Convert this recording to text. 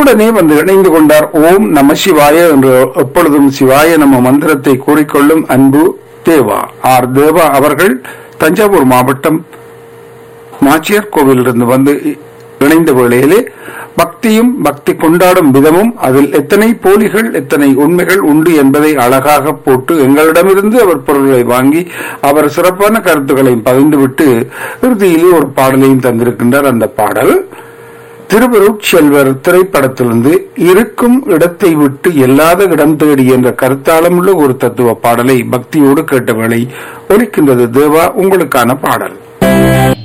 உடனே வந்து இணைந்து கொண்டார் ஓம் நம சிவாய என்று எப்பொழுதும் சிவாய நம்ம மந்திரத்தை கூறிக்கொள்ளும் அன்பு தேவா ஆர் தேவா அவர்கள் தஞ்சாவூர் மாவட்டம் நாச்சியார் கோவிலிருந்து வந்து இ- இணைந்த வேளையிலே பக்தியும் பக்தி கொண்டாடும் விதமும் அதில் எத்தனை போலிகள் எத்தனை உண்மைகள் உண்டு என்பதை அழகாக போட்டு எங்களிடமிருந்து அவர் பொருள்களை வாங்கி அவர் சிறப்பான கருத்துக்களையும் பகிர்ந்துவிட்டு இறுதியிலே ஒரு பாடலையும் தந்திருக்கின்றார் அந்த பாடல் திருவருட் செல்வர் திரைப்படத்திலிருந்து இருக்கும் இடத்தை விட்டு எல்லாத இடம் தேடி என்ற கருத்தாளமுள்ள ஒரு தத்துவ பாடலை பக்தியோடு கேட்டவளை ஒலிக்கின்றது தேவா உங்களுக்கான பாடல்